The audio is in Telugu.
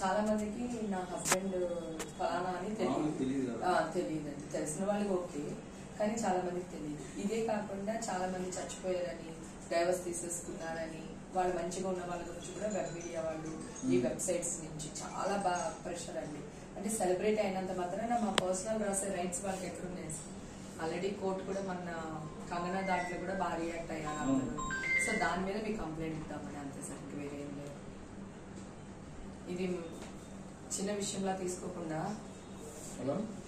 చాలా మందికి నా హస్బెండ్ ఫలానా అని మామూలుగా తెలియదు తెలియదు కదా. తెలియదండి తెలిసిన వాళ్ళకి ఓకే కానీ చాలా మందికి తెలియదు ఇదే కాకుండా చాలా మంది చచ్చిపోయారని డైవర్స్ తీసేసుకున్నారని వాళ్ళు మంచిగా ఉన్న వాళ్ళ గురించి కూడా వెబ్ మీడియా వాళ్ళు ఈ Hmm. వెబ్సైట్స్ నుంచి చాలా బాగా ప్రెషర్ అండి అంటే సెలబ్రేట్ అయినంత మాత్రాన మా పర్సనల్ రాసే రైట్స్ వాళ్ళకి ఎక్కడున్నాయి ఆల్రెడీ కోర్టు కూడా మన కంగనా దాంట్లో కూడా బాగా రియాక్ట్ అయ్యారు అందరూ సో దాని మీద మీకు కంప్లైంట్ ఇద్దామని అంతే సార్ ఇంక వేరే ఏం లేదు ఇది చిన్న విషయంలా తీసుకోకుండా హలో